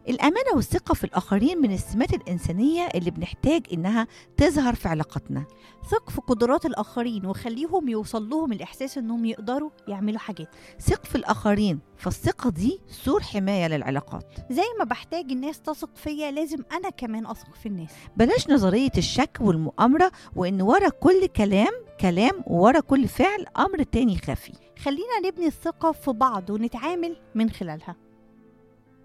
الأمانة والثقة في الآخرين من السمات الإنسانية اللي بنحتاج إنها تظهر في علاقاتنا ثق في قدرات الآخرين وخليهم يوصل لهم الإحساس إنهم يقدروا يعملوا حاجات ثق في الآخرين فالثقة دي سور حماية للعلاقات زي ما بحتاج الناس تثق فيا لازم أنا كمان أثق في الناس بلاش نظرية الشك والمؤامرة وإن ورا كل كلام كلام وورا كل فعل أمر تاني خفي خلينا نبني الثقة في بعض ونتعامل من خلالها